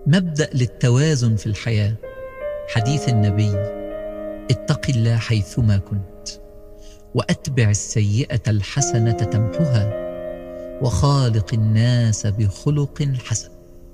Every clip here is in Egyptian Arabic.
مبدأ للتوازن في الحياة حديث النبي اتق الله حيثما كنت وأتبع السيئة الحسنة تمحها وخالق الناس بخلق حسن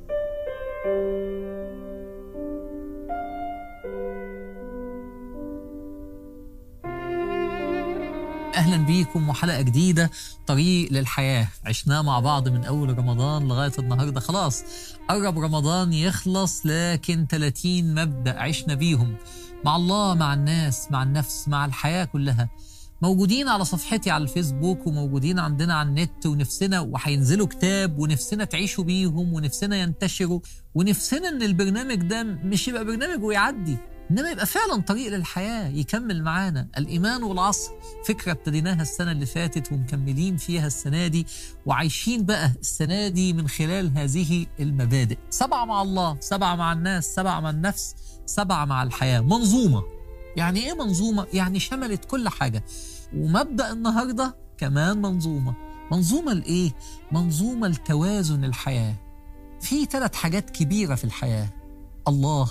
اهلا بيكم وحلقه جديده طريق للحياه عشناه مع بعض من اول رمضان لغايه النهارده خلاص قرب رمضان يخلص لكن 30 مبدا عشنا بيهم مع الله مع الناس مع النفس مع الحياه كلها موجودين على صفحتي على الفيسبوك وموجودين عندنا على النت ونفسنا وهينزلوا كتاب ونفسنا تعيشوا بيهم ونفسنا ينتشروا ونفسنا ان البرنامج ده مش يبقى برنامج ويعدي انما يبقى فعلا طريق للحياه يكمل معانا الايمان والعصر فكره ابتديناها السنه اللي فاتت ومكملين فيها السنه دي وعايشين بقى السنه دي من خلال هذه المبادئ سبعه مع الله سبعه مع الناس سبعه مع النفس سبعه مع الحياه منظومه يعني ايه منظومه يعني شملت كل حاجه ومبدا النهارده كمان منظومه منظومه لايه منظومه لتوازن الحياه في ثلاث حاجات كبيره في الحياه الله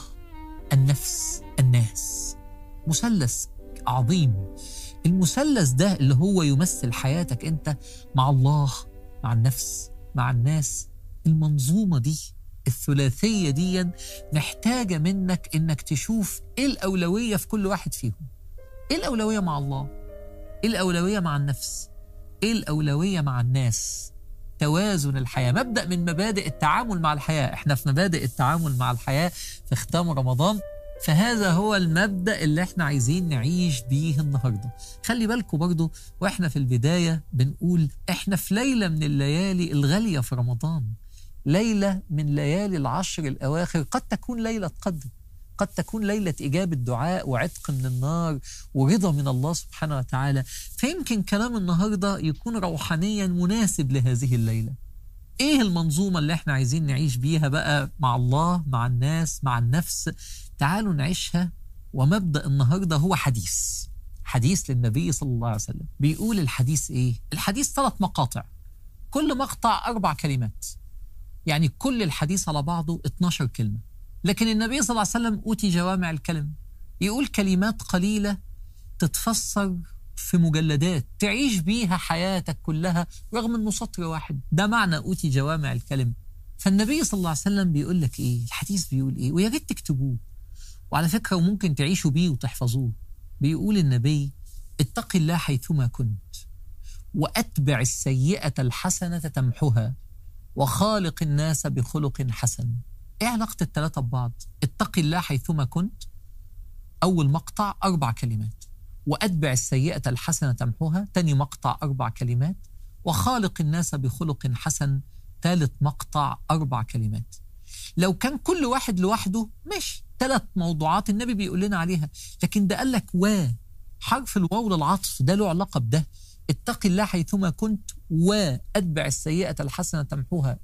النفس الناس مثلث عظيم المثلث ده اللي هو يمثل حياتك انت مع الله مع النفس مع الناس المنظومه دي الثلاثيه دي محتاجه منك انك تشوف ايه الاولويه في كل واحد فيهم ايه الاولويه مع الله ايه الاولويه مع النفس ايه الاولويه مع الناس توازن الحياه مبدا من مبادئ التعامل مع الحياه احنا في مبادئ التعامل مع الحياه في ختام رمضان فهذا هو المبدا اللي احنا عايزين نعيش بيه النهارده خلي بالكم برضو واحنا في البدايه بنقول احنا في ليله من الليالي الغاليه في رمضان ليله من ليالي العشر الاواخر قد تكون ليله قدر قد تكون ليلة إجابة دعاء وعتق من النار ورضا من الله سبحانه وتعالى فيمكن كلام النهاردة يكون روحانيا مناسب لهذه الليلة إيه المنظومة اللي إحنا عايزين نعيش بيها بقى مع الله مع الناس مع النفس تعالوا نعيشها ومبدأ النهاردة هو حديث حديث للنبي صلى الله عليه وسلم بيقول الحديث إيه الحديث ثلاث مقاطع كل مقطع أربع كلمات يعني كل الحديث على بعضه 12 كلمة لكن النبي صلى الله عليه وسلم أوتي جوامع الكلم يقول كلمات قليلة تتفسر في مجلدات تعيش بيها حياتك كلها رغم انه سطر واحد ده معنى أوتي جوامع الكلم فالنبي صلى الله عليه وسلم بيقول لك ايه الحديث بيقول ايه ويا ريت تكتبوه وعلى فكرة وممكن تعيشوا بيه وتحفظوه بيقول النبي اتق الله حيثما كنت وأتبع السيئة الحسنة تمحها وخالق الناس بخلق حسن ايه علاقة الثلاثة ببعض؟ اتق الله حيثما كنت أول مقطع أربع كلمات وأتبع السيئة الحسنة تمحوها تاني مقطع أربع كلمات وخالق الناس بخلق حسن ثالث مقطع أربع كلمات لو كان كل واحد لوحده ماشي ثلاث موضوعات النبي بيقول لنا عليها لكن ده قال لك و حرف الواو للعطف ده له علاقة بده اتق الله حيثما كنت واتبع السيئة الحسنة تمحوها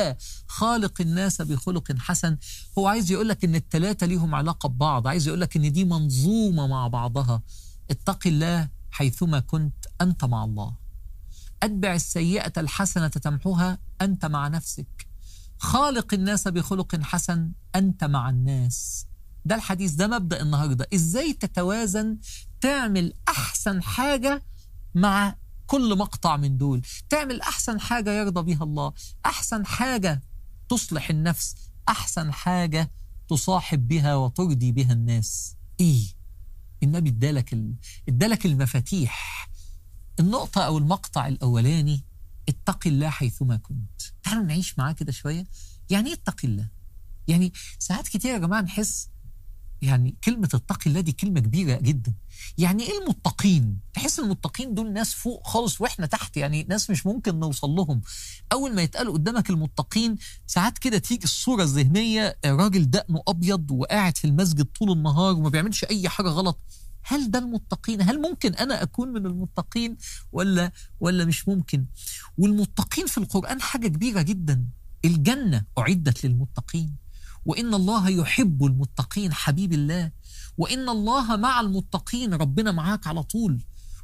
وخالق الناس بخلق حسن هو عايز يقول لك ان الثلاثة ليهم علاقة ببعض عايز يقول لك ان دي منظومة مع بعضها اتق الله حيثما كنت انت مع الله اتبع السيئة الحسنة تمحوها انت مع نفسك خالق الناس بخلق حسن انت مع الناس ده الحديث ده مبدأ النهاردة ازاي تتوازن تعمل احسن حاجة مع كل مقطع من دول تعمل أحسن حاجة يرضى بها الله أحسن حاجة تصلح النفس أحسن حاجة تصاحب بها وترضي بها الناس إيه النبي ادالك ال... ادالك المفاتيح النقطة أو المقطع الأولاني اتق الله حيثما كنت تعالوا نعيش معاه كده شوية يعني ايه اتق الله يعني ساعات كتير يا جماعة نحس يعني كلمة اتق الله دي كلمة كبيرة جدا يعني ايه المتقين تحس المتقين دول ناس فوق خالص واحنا تحت يعني ناس مش ممكن نوصل لهم اول ما يتقال قدامك المتقين ساعات كده تيجي الصورة الذهنية راجل دقنه ابيض وقاعد في المسجد طول النهار وما بيعملش اي حاجة غلط هل ده المتقين هل ممكن انا اكون من المتقين ولا ولا مش ممكن والمتقين في القرآن حاجة كبيرة جدا الجنة أعدت للمتقين وإن الله يحب المتقين حبيب الله وإن الله مع المتقين ربنا معاك على طول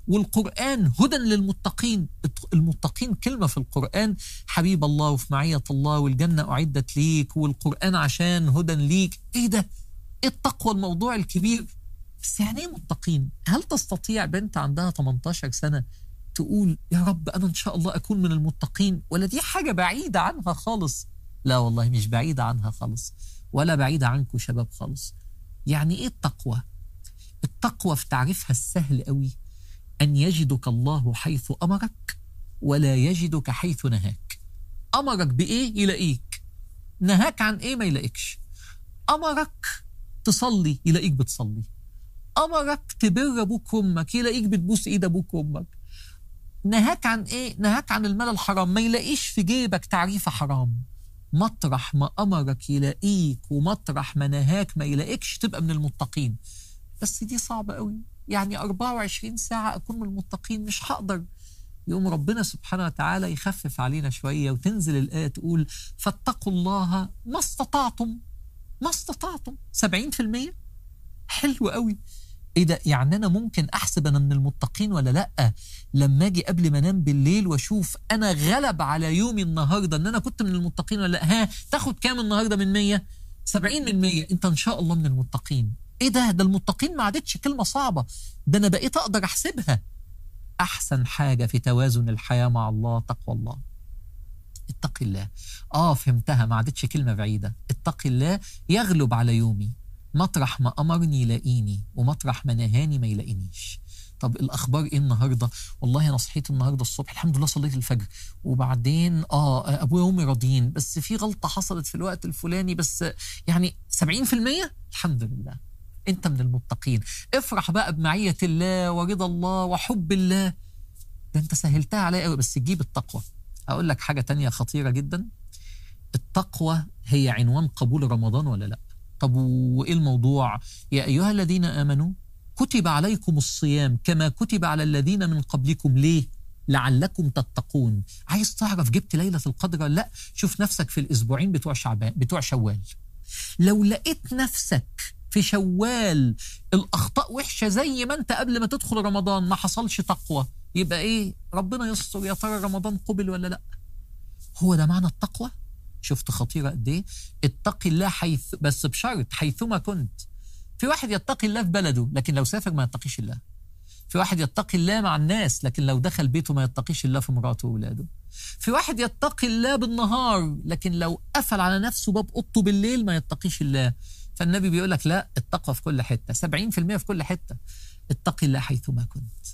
والقرآن هدى للمتقين المتقين كلمة في القرآن حبيب الله وفي معية الله والجنة أعدت ليك والقرآن عشان هدى ليك إيه ده إيه التقوى الموضوع الكبير بس يعني إيه متقين هل تستطيع بنت عندها 18 سنة تقول يا رب أنا إن شاء الله أكون من المتقين ولا دي حاجة بعيدة عنها خالص لا والله مش بعيدة عنها خالص ولا بعيدة عنكم شباب خالص يعني إيه التقوى التقوى في تعريفها السهل قوي أن يجدك الله حيث أمرك ولا يجدك حيث نهاك أمرك بإيه يلاقيك نهاك عن إيه ما يلاقيكش أمرك تصلي يلاقيك بتصلي أمرك تبر أبوك وأمك يلاقيك بتبوس إيد أبوك وأمك نهاك عن إيه؟ نهاك عن المال الحرام ما يلاقيش في جيبك تعريفة حرام مطرح ما أمرك يلاقيك ومطرح ما نهاك ما يلاقيكش تبقى من المتقين بس دي صعبة قوي يعني 24 ساعة أكون من المتقين مش هقدر يقوم ربنا سبحانه وتعالى يخفف علينا شوية وتنزل الآية تقول فاتقوا الله ما استطعتم ما استطعتم 70% حلو قوي ايه ده يعني انا ممكن احسب انا من المتقين ولا لا لما اجي قبل ما انام بالليل واشوف انا غلب على يومي النهارده ان انا كنت من المتقين ولا لا ها تاخد كام النهارده من 100 70 من 100 انت ان شاء الله من المتقين ايه ده ده المتقين ما عادتش كلمه صعبه ده انا بقيت اقدر احسبها احسن حاجه في توازن الحياه مع الله تقوى الله اتق الله اه فهمتها ما عادتش كلمه بعيده اتق الله يغلب على يومي مطرح ما امرني يلاقيني ومطرح ما نهاني ما يلاقينيش طب الاخبار ايه النهارده والله انا صحيت النهارده الصبح الحمد لله صليت الفجر وبعدين اه ابويا وامي راضيين بس في غلطه حصلت في الوقت الفلاني بس يعني 70% الحمد لله انت من المتقين افرح بقى بمعيه الله ورضا الله وحب الله ده انت سهلتها عليا قوي بس تجيب التقوى اقول لك حاجه تانية خطيره جدا التقوى هي عنوان قبول رمضان ولا لا طب وايه الموضوع يا ايها الذين امنوا كتب عليكم الصيام كما كتب على الذين من قبلكم ليه لعلكم تتقون عايز تعرف جبت ليله القدر ولا لا شوف نفسك في الاسبوعين بتوع شعبان بتوع شوال لو لقيت نفسك في شوال الاخطاء وحشه زي ما انت قبل ما تدخل رمضان ما حصلش تقوى يبقى ايه ربنا يستر يا ترى رمضان قبل ولا لا هو ده معنى التقوى شفت خطيره قد ايه اتقي الله حيث بس بشرط حيثما كنت في واحد يتقي الله في بلده لكن لو سافر ما يتقيش الله في واحد يتقي الله مع الناس لكن لو دخل بيته ما يتقيش الله في مراته واولاده في واحد يتقي الله بالنهار لكن لو قفل على نفسه باب اوضته بالليل ما يتقيش الله فالنبي بيقول لك لا التقوى في كل حته 70% في كل حته اتقي الله حيثما كنت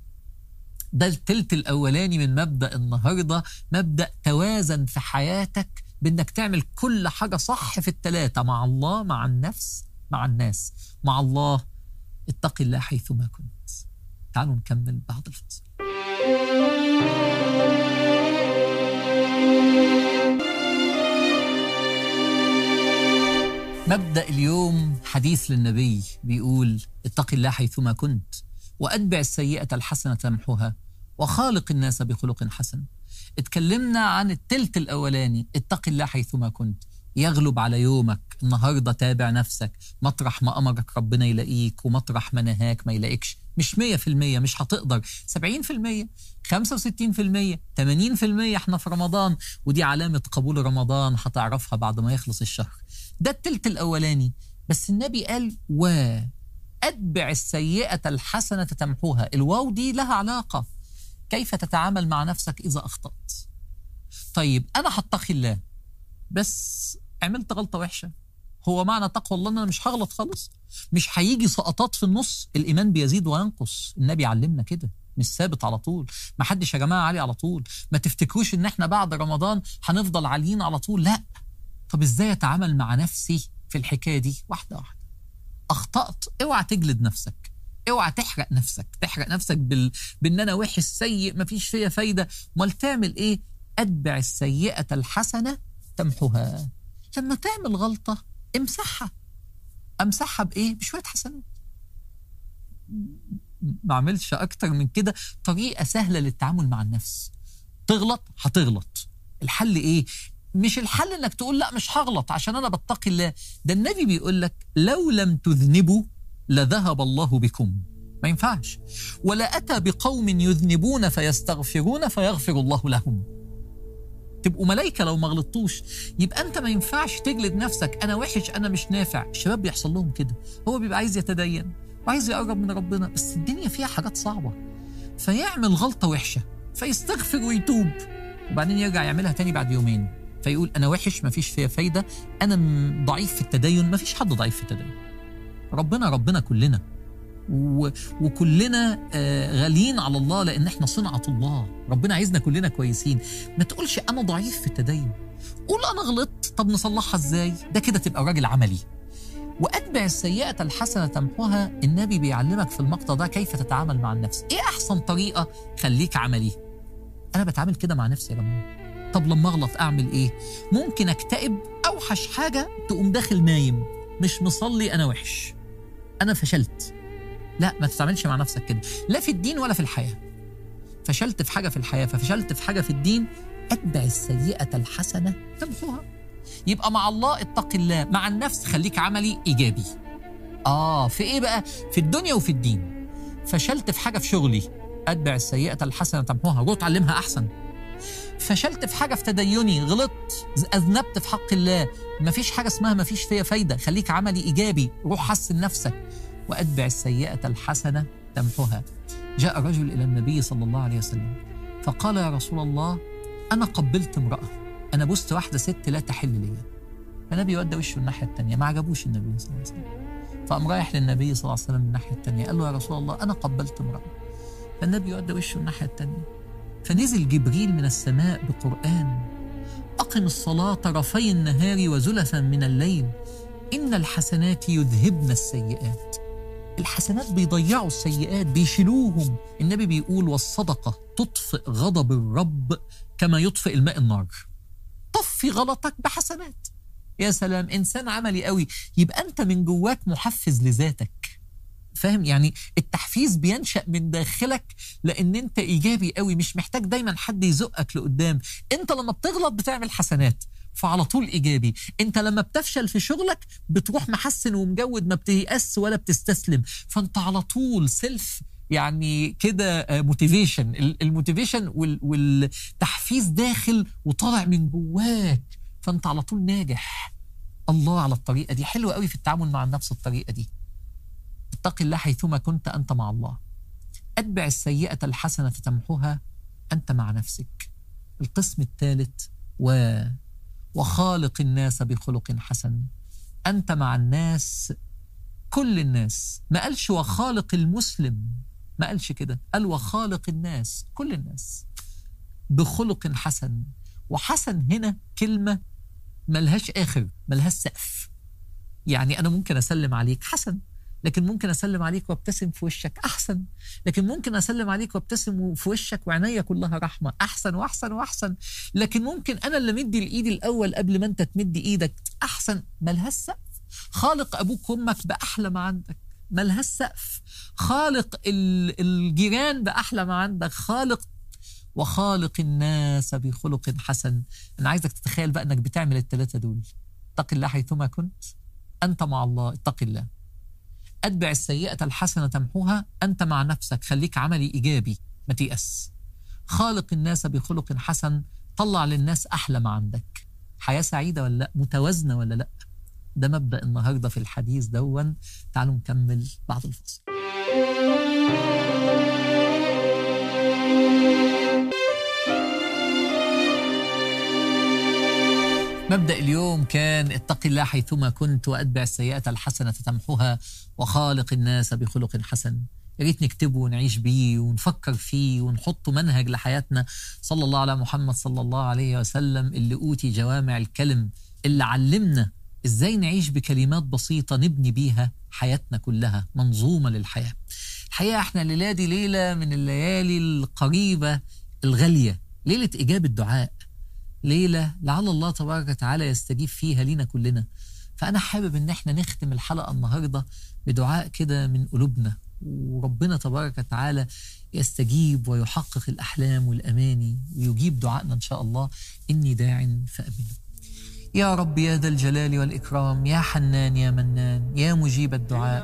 ده التلت الاولاني من مبدا النهارده مبدا توازن في حياتك بانك تعمل كل حاجه صح في الثلاثه مع الله مع النفس مع الناس مع الله اتقي الله حيثما كنت تعالوا نكمل بعد الفصل مبدأ اليوم حديث للنبي بيقول اتق الله حيثما كنت وأتبع السيئة الحسنة تمحها وخالق الناس بخلق حسن اتكلمنا عن التلت الأولاني اتق الله حيثما كنت يغلب على يومك النهارده تابع نفسك مطرح ما امرك ربنا يلاقيك ومطرح ما نهاك ما يلاقيكش مش 100% مش هتقدر 70% 65% 80% احنا في رمضان ودي علامة قبول رمضان هتعرفها بعد ما يخلص الشهر ده التلت الأولاني بس النبي قال و أتبع السيئة الحسنة تمحوها الواو دي لها علاقة كيف تتعامل مع نفسك إذا أخطأت طيب أنا هتقي الله بس عملت غلطة وحشة هو معنى تقوى الله ان انا مش هغلط خالص مش هيجي سقطات في النص الايمان بيزيد وينقص النبي علمنا كده مش ثابت على طول ما حدش يا جماعه عالي على طول ما تفتكروش ان احنا بعد رمضان هنفضل عاليين على طول لا طب ازاي اتعامل مع نفسي في الحكايه دي واحده واحده اخطات اوعى تجلد نفسك اوعى تحرق نفسك تحرق نفسك بال... بان انا وحش سيء ما فيش فيا فايده امال تعمل ايه اتبع السيئه الحسنه تمحوها لما تعمل غلطه امسحها امسحها بايه بشويه حسنات ما اعملش اكتر من كده طريقه سهله للتعامل مع النفس تغلط هتغلط الحل ايه مش الحل انك تقول لا مش هغلط عشان انا بتقي الله ده النبي بيقول لك لو لم تذنبوا لذهب الله بكم ما ينفعش ولا أتى بقوم يذنبون فيستغفرون فيغفر الله لهم تبقوا ملايكة لو ما غلطتوش يبقى أنت ما ينفعش تجلد نفسك أنا وحش أنا مش نافع الشباب بيحصل لهم كده هو بيبقى عايز يتدين وعايز يقرب من ربنا بس الدنيا فيها حاجات صعبة فيعمل غلطة وحشة فيستغفر ويتوب وبعدين يرجع يعملها تاني بعد يومين فيقول أنا وحش ما فيش فيها فايدة أنا م- ضعيف في التدين ما فيش حد ضعيف في التدين ربنا ربنا كلنا و... وكلنا آه، غاليين على الله لان احنا صنعه الله ربنا عايزنا كلنا كويسين ما تقولش انا ضعيف في التدين قول انا غلطت طب نصلحها ازاي ده كده تبقى راجل عملي واتبع السيئه الحسنه تمحوها النبي بيعلمك في المقطع ده كيف تتعامل مع النفس ايه احسن طريقه خليك عملي انا بتعامل كده مع نفسي يا جماعه طب لما اغلط اعمل ايه ممكن اكتئب اوحش حاجه تقوم داخل نايم مش مصلي انا وحش انا فشلت لا ما تتعاملش مع نفسك كده لا في الدين ولا في الحياه فشلت في حاجه في الحياه ففشلت في حاجه في الدين اتبع السيئه الحسنه تمحوها يبقى مع الله اتق الله مع النفس خليك عملي ايجابي اه في ايه بقى في الدنيا وفي الدين فشلت في حاجه في شغلي اتبع السيئه الحسنه تمحوها روح اتعلمها احسن فشلت في حاجه في تديني غلطت اذنبت في حق الله مفيش حاجه اسمها مفيش فيها فايده خليك عملي ايجابي روح حسن نفسك واتبع السيئه الحسنه تمحها جاء رجل الى النبي صلى الله عليه وسلم فقال يا رسول الله انا قبلت امراه انا بوست واحده ست لا تحل لي فالنبي ودى وشه الناحيه الثانيه ما عجبوش النبي صلى الله عليه وسلم فقام رايح للنبي صلى الله عليه وسلم من الناحيه الثانيه قال له يا رسول الله انا قبلت امراه فالنبي ودى وشه الناحيه الثانيه فنزل جبريل من السماء بقران اقم الصلاه طرفي النهار وزلفا من الليل ان الحسنات يذهبن السيئات الحسنات بيضيعوا السيئات بيشيلوهم النبي بيقول والصدقة تطفئ غضب الرب كما يطفئ الماء النار طفي غلطك بحسنات يا سلام إنسان عملي قوي يبقى أنت من جواك محفز لذاتك فاهم يعني التحفيز بينشأ من داخلك لأن أنت إيجابي قوي مش محتاج دايما حد يزقك لقدام أنت لما بتغلط بتعمل حسنات فعلى طول ايجابي انت لما بتفشل في شغلك بتروح محسن ومجود ما بتيأس ولا بتستسلم فانت على طول سيلف يعني كده موتيفيشن الموتيفيشن والتحفيز داخل وطالع من جواك فانت على طول ناجح الله على الطريقه دي حلوه قوي في التعامل مع النفس الطريقه دي اتق الله حيثما كنت انت مع الله اتبع السيئه الحسنه تمحوها انت مع نفسك القسم الثالث و وخالق الناس بخلق حسن أنت مع الناس كل الناس ما قالش وخالق المسلم ما قالش كده قال وخالق الناس كل الناس بخلق حسن وحسن هنا كلمة ملهاش آخر ملهاش سقف يعني أنا ممكن أسلم عليك حسن لكن ممكن اسلم عليك وابتسم في وشك احسن لكن ممكن اسلم عليك وابتسم في وشك وعينيا كلها رحمه احسن واحسن واحسن لكن ممكن انا اللي مدي الايد الاول قبل ما انت تمد ايدك احسن ملهاش سقف خالق ابوك وامك باحلى ما عندك ملهاش سقف خالق الجيران باحلى ما عندك خالق وخالق الناس بخلق حسن انا عايزك تتخيل بقى انك بتعمل الثلاثه دول اتق الله حيثما كنت انت مع الله اتق الله أتبع السيئة الحسنة تمحوها أنت مع نفسك خليك عملي إيجابي ما تيأس خالق الناس بخلق حسن طلع للناس أحلى ما عندك حياة سعيدة ولا لا متوازنة ولا لا ده مبدأ النهاردة في الحديث دون تعالوا نكمل بعد الفصل مبدأ اليوم كان اتق الله حيثما كنت وأتبع السيئة الحسنة تمحوها وخالق الناس بخلق حسن يا ريت نكتبه ونعيش بيه ونفكر فيه ونحطه منهج لحياتنا صلى الله على محمد صلى الله عليه وسلم اللي أوتي جوامع الكلم اللي علمنا ازاي نعيش بكلمات بسيطة نبني بيها حياتنا كلها منظومة للحياة الحقيقة احنا الليلة دي ليلة من الليالي القريبة الغالية ليلة إجابة دعاء ليلة لعل الله تبارك وتعالى يستجيب فيها لينا كلنا فأنا حابب إن احنا نختم الحلقة النهاردة بدعاء كده من قلوبنا وربنا تبارك وتعالى يستجيب ويحقق الأحلام والأماني ويجيب دعائنا إن شاء الله إني داع فأمنوا يا رب يا ذا الجلال والإكرام يا حنان يا منان يا مجيب الدعاء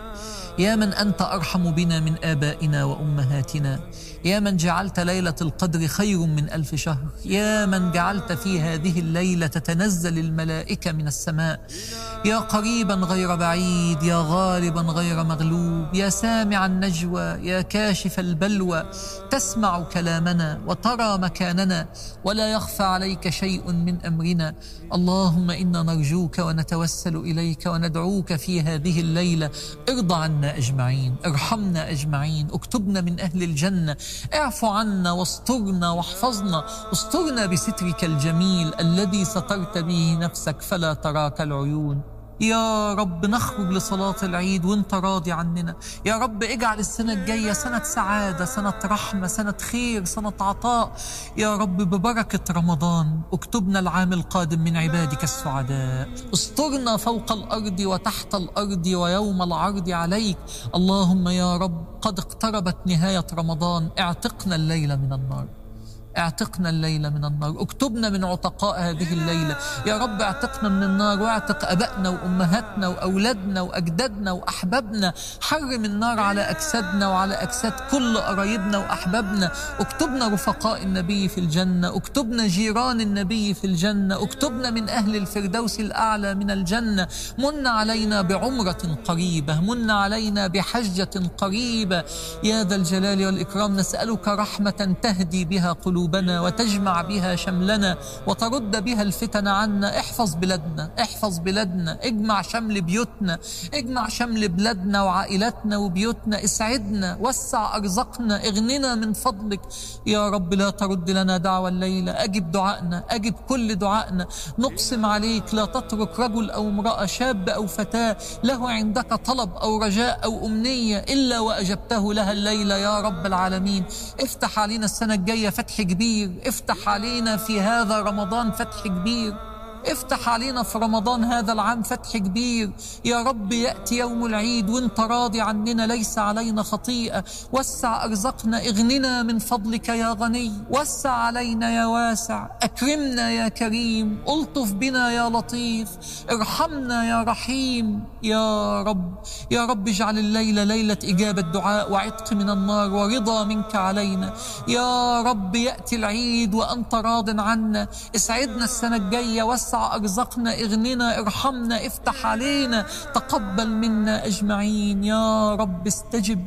يا من أنت أرحم بنا من آبائنا وأمهاتنا يا من جعلت ليلة القدر خير من ألف شهر يا من جعلت في هذه الليلة تتنزل الملائكة من السماء يا قريبا غير بعيد يا غالبا غير مغلوب يا سامع النجوى يا كاشف البلوى تسمع كلامنا وترى مكاننا ولا يخفى عليك شيء من أمرنا اللهم إنا نرجوك ونتوسل إليك وندعوك في هذه الليلة ارضى عنا أجمعين ارحمنا أجمعين اكتبنا من أهل الجنة اعف عنا واسترنا واحفظنا استرنا بسترك الجميل الذي سترت به نفسك فلا تراك العيون يا رب نخرج لصلاة العيد وانت راضي عننا يا رب اجعل السنة الجاية سنة سعادة سنة رحمة سنة خير سنة عطاء يا رب ببركة رمضان اكتبنا العام القادم من عبادك السعداء استرنا فوق الأرض وتحت الأرض ويوم العرض عليك اللهم يا رب قد اقتربت نهاية رمضان اعتقنا الليلة من النار اعتقنا الليلة من النار اكتبنا من عتقاء هذه الليلة يا رب اعتقنا من النار واعتق أبائنا وأمهاتنا وأولادنا وأجدادنا وأحبابنا حرم النار على أجسادنا وعلى أجساد كل قرايبنا وأحبابنا اكتبنا رفقاء النبي في الجنة اكتبنا جيران النبي في الجنة اكتبنا من أهل الفردوس الأعلى من الجنة من علينا بعمرة قريبة من علينا بحجة قريبة يا ذا الجلال والإكرام نسألك رحمة تهدي بها قلوبنا قلوبنا وتجمع بها شملنا وترد بها الفتن عنا احفظ بلادنا احفظ بلادنا اجمع شمل بيوتنا اجمع شمل بلادنا وعائلاتنا وبيوتنا اسعدنا وسع ارزقنا اغننا من فضلك يا رب لا ترد لنا دعوة الليلة اجب دعائنا اجب كل دعائنا نقسم عليك لا تترك رجل او امرأة شاب او فتاة له عندك طلب او رجاء او امنية الا واجبته لها الليلة يا رب العالمين افتح علينا السنة الجاية فتح كبير افتح علينا في هذا رمضان فتح كبير افتح علينا في رمضان هذا العام فتح كبير يا رب يأتي يوم العيد وانت راضي عننا ليس علينا خطيئة وسع أرزقنا اغننا من فضلك يا غني وسع علينا يا واسع أكرمنا يا كريم ألطف بنا يا لطيف ارحمنا يا رحيم يا رب يا رب اجعل الليلة ليلة إجابة دعاء وعتق من النار ورضا منك علينا يا رب يأتي العيد وأنت راض عنا اسعدنا السنة الجاية وسع وسع أرزقنا اغننا ارحمنا افتح علينا تقبل منا أجمعين يا رب استجب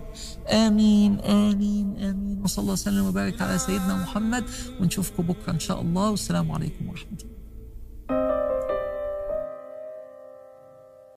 آمين آمين آمين وصلى الله وسلم وبارك على سيدنا محمد ونشوفكم بكرة إن شاء الله والسلام عليكم ورحمة الله